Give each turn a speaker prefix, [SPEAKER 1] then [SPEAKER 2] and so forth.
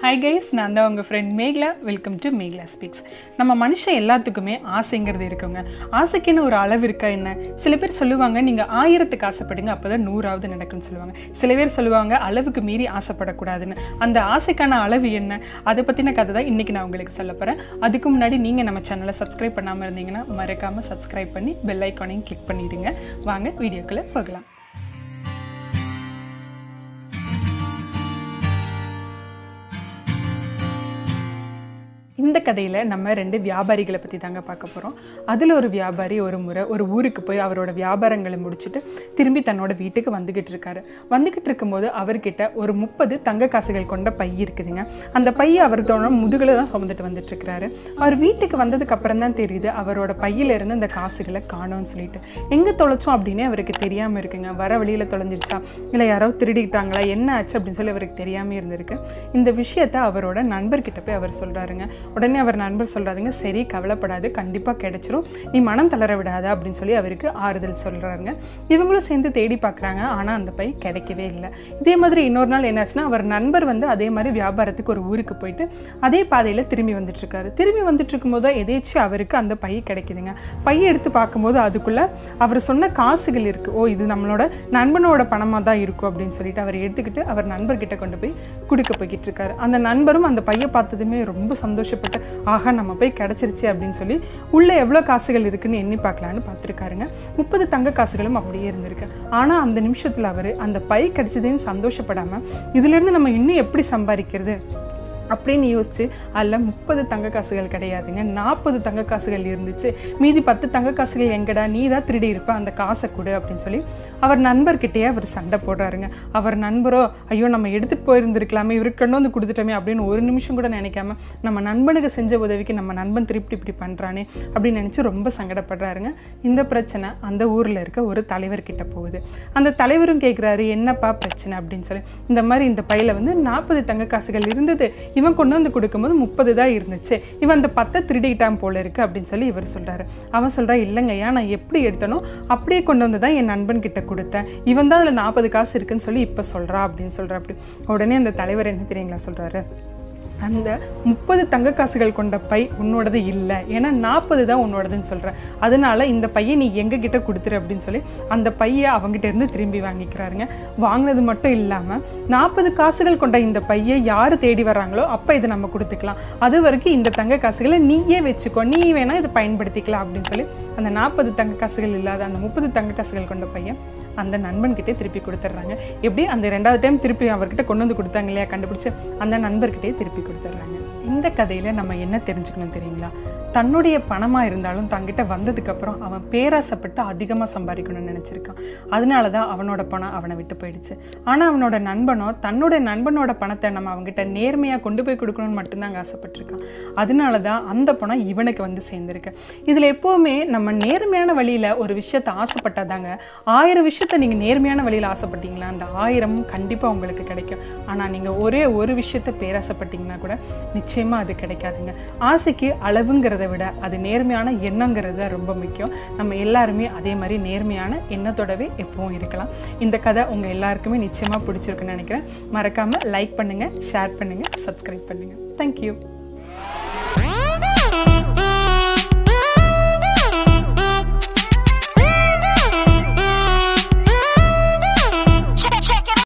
[SPEAKER 1] hi guys நான் தான் உங்கள் friend Meghla welcome to Meghla speaks நம்ம மனுஷன் எல்லாத்துக்குமே ஆசைங்கிறது இருக்குங்க ஆசைக்குன்னு ஒரு அளவு இருக்கா என்ன சில பேர் சொல்லுவாங்க நீங்கள் ஆயிரத்துக்கு ஆசைப்படுங்க அப்போ தான் நூறாவது நடக்கும்னு சொல்லுவாங்க சில பேர் சொல்லுவாங்க அளவுக்கு மீறி ஆசைப்படக்கூடாதுன்னு அந்த ஆசைக்கான அளவு என்ன அதை பற்றின கதை தான் இன்றைக்கி நான் உங்களுக்கு சொல்ல போகிறேன் அதுக்கு முன்னாடி நீங்கள் நம்ம சேனலை சப்ஸ்கிரைப் பண்ணாமல் இருந்தீங்கன்னா மறக்காமல் சப்ஸ்கிரைப் பண்ணி பெல் ஐக்கானையும் கிளிக் பண்ணிவிடுங்க வாங்க வீடியோக்குள்ளே போகலாம் இந்த கதையில் நம்ம ரெண்டு வியாபாரிகளை பற்றி தாங்க பார்க்க போகிறோம் அதில் ஒரு வியாபாரி ஒரு முறை ஒரு ஊருக்கு போய் அவரோட வியாபாரங்களை முடிச்சுட்டு திரும்பி தன்னோட வீட்டுக்கு வந்துக்கிட்டு இருக்காரு வந்துக்கிட்டு இருக்கும்போது அவர்கிட்ட ஒரு முப்பது தங்க காசுகள் கொண்ட பை இருக்குதுங்க அந்த பையை அவர்தோட முதுகில் தான் சுமந்துட்டு வந்துட்டு இருக்கிறாரு அவர் வீட்டுக்கு வந்ததுக்கு அப்புறம் தான் தெரியுது அவரோட பையில இருந்து அந்த காசுகளை காணோம்னு சொல்லிட்டு எங்கே தொலைச்சோம் அப்படின்னு அவருக்கு தெரியாமல் இருக்குங்க வர வழியில் தொலைஞ்சிருச்சா இல்லை யாரோ திருடிக்கிட்டாங்களா என்ன ஆச்சு அப்படின்னு சொல்லி அவருக்கு தெரியாமல் இருந்திருக்கு இந்த விஷயத்த அவரோட நண்பர்கிட்ட போய் அவர் சொல்கிறாருங்க உடனே அவர் நண்பர் சொல்கிறாருங்க சரி கவலைப்படாது கண்டிப்பாக கிடைச்சிரும் நீ மனம் தளர விடாத அப்படின்னு சொல்லி அவருக்கு ஆறுதல் சொல்கிறாருங்க இவங்களும் சேர்ந்து தேடி பார்க்குறாங்க ஆனால் அந்த பை கிடைக்கவே இல்லை இதே மாதிரி இன்னொரு நாள் என்னாச்சுன்னா அவர் நண்பர் வந்து அதே மாதிரி வியாபாரத்துக்கு ஒரு ஊருக்கு போயிட்டு அதே பாதையில் திரும்பி வந்துட்டு இருக்காரு திரும்பி வந்துட்டு இருக்கும்போது தான் எதேச்சு அவருக்கு அந்த பை கிடைக்குதுங்க பையை எடுத்து பார்க்கும்போது அதுக்குள்ளே அவர் சொன்ன காசுகள் இருக்குது ஓ இது நம்மளோட நண்பனோட பணமாக தான் இருக்கும் அப்படின்னு சொல்லிட்டு அவர் எடுத்துக்கிட்டு அவர் நண்பர்கிட்ட கொண்டு போய் கொடுக்க போய்கிட்டு இருக்காரு அந்த நண்பரும் அந்த பையை பார்த்ததுமே ரொம்ப சந்தோஷப்பட்டு ஆஹா நம்ம போய் கிடச்சிருச்சு அப்படின்னு சொல்லி உள்ளே எவ்வளோ காசுகள் இருக்குன்னு எண்ணி பார்க்கலான்னு பார்த்துருக்காருங்க முப்பது தங்க காசுகளும் அப்படியே இருந்திருக்கு ஆனால் அந்த நிமிஷத்தில் அவர் அந்த பை கிடைச்சதுன்னு சந்தோஷப்படாமல் இதுலேருந்து நம்ம இன்னும் எப்படி சம்பாதிக்கிறது அப்படின்னு யோசிச்சு அதில் முப்பது தங்க காசுகள் கிடையாதுங்க நாற்பது தங்க காசுகள் இருந்துச்சு மீதி பத்து தங்க காசுகள் எங்கடா நீ தான் திருடி இருப்ப அந்த காசை கொடு அப்படின்னு சொல்லி அவர் நண்பர்கிட்டயே அவர் சண்டை போடுறாருங்க அவர் நண்பரோ ஐயோ நம்ம எடுத்துகிட்டு போயிருந்துருக்கலாமே இவருக்கு கொண்டு வந்து கொடுத்துட்டோமே அப்படின்னு ஒரு நிமிஷம் கூட நினைக்காம நம்ம நண்பனுக்கு செஞ்ச உதவிக்கு நம்ம நண்பன் திருப்பி இப்படி பண்ணுறானே அப்படின்னு நினச்சி ரொம்ப சங்கடப்படுறாருங்க இந்த பிரச்சனை அந்த ஊரில் இருக்க ஒரு தலைவர்கிட்ட போகுது அந்த தலைவரும் கேட்குறாரு என்னப்பா பிரச்சனை அப்படின்னு சொல்லி இந்த மாதிரி இந்த பையில வந்து நாற்பது தங்க காசுகள் இருந்தது இவன் கொண்டு வந்து கொடுக்கும்போது முப்பது தான் இருந்துச்சு இவன் அந்த பத்தை திருடிக்கிட்டான் போல இருக்கு அப்படின்னு சொல்லி இவர் சொல்கிறாரு அவன் சொல்கிறா இல்லைங்கய்யா நான் எப்படி எடுத்தனோ அப்படியே கொண்டு வந்து தான் என் நண்பன் கிட்ட கொடுத்தேன் இவன் தான் அதில் நாற்பது காசு இருக்குன்னு சொல்லி இப்போ சொல்கிறா அப்படின்னு சொல்கிறா அப்படி உடனே அந்த தலைவர் என்ன தெரியுங்களா சொல்கிறாரு அந்த முப்பது தங்க காசுகள் கொண்ட பை உன்னோடது இல்லை ஏன்னா நாற்பது தான் உன்னோடதுன்னு சொல்கிறேன் அதனால இந்த பையை நீ எங்ககிட்ட கொடுத்துரு அப்படின்னு சொல்லி அந்த பையை அவங்ககிட்ட இருந்து திரும்பி வாங்கிக்கிறாருங்க வாங்கினது மட்டும் இல்லாமல் நாற்பது காசுகள் கொண்ட இந்த பையை யார் தேடி வர்றாங்களோ அப்போ இதை நம்ம கொடுத்துக்கலாம் அது வரைக்கும் இந்த தங்க காசுகளை நீயே வச்சுக்கோ நீ வேணால் இதை பயன்படுத்திக்கலாம் அப்படின்னு சொல்லி அந்த நாற்பது தங்க காசுகள் இல்லாத அந்த முப்பது தங்க காசுகள் கொண்ட பையன் அந்த நண்பன்கிட்டே திருப்பி கொடுத்துட்றாங்க எப்படி அந்த ரெண்டாவது டைம் திருப்பி அவர்கிட்ட கொண்டு வந்து கொடுத்தாங்க இல்லையா கண்டுபிடிச்சு அந்த நண்பர்கிட்டே திருப்பி கொடுத்துட்றாங்க இந்த கதையில் நம்ம என்ன தெரிஞ்சுக்கணும் தெரியுங்களா தன்னுடைய பணமாக இருந்தாலும் தங்கிட்ட வந்ததுக்கப்புறம் அவன் பேராசைப்பட்டு அதிகமாக சம்பாதிக்கணும்னு நினச்சிருக்கான் அதனால தான் அவனோட பணம் அவனை விட்டு போயிடுச்சு ஆனால் அவனோட நண்பனோ தன்னோட நண்பனோட பணத்தை நம்ம அவங்ககிட்ட நேர்மையாக கொண்டு போய் கொடுக்கணும்னு மட்டும்தாங்க ஆசைப்பட்டிருக்கான் அதனால தான் அந்த பணம் இவனுக்கு வந்து சேர்ந்துருக்கு இதில் எப்போவுமே நம்ம நேர்மையான வழியில் ஒரு விஷயத்தை ஆசைப்பட்டாதாங்க ஆயிரம் விஷயத்தை நீங்கள் நேர்மையான வழியில் ஆசைப்பட்டீங்களா அந்த ஆயிரமும் கண்டிப்பாக உங்களுக்கு கிடைக்கும் ஆனால் நீங்கள் ஒரே ஒரு விஷயத்தை பேராசைப்பட்டீங்கன்னா கூட நிச்சயமாக அது கிடைக்காதுங்க ஆசைக்கு அளவுங்கிறத விட அது நேர்மையான எண்ணங்கிறது தான் ரொம்ப முக்கியம் நம்ம எல்லாருமே அதே மாதிரி நேர்மையான எண்ணத்தோடவே எப்பவும் இருக்கலாம் இந்த கதை உங்கள் எல்லாருக்குமே நிச்சயமாக பிடிச்சிருக்குன்னு நினைக்கிறேன் மறக்காமல் லைக் பண்ணுங்கள் ஷேர் பண்ணுங்கள் சப்ஸ்கிரைப் பண்ணுங்கள் தேங்க்யூ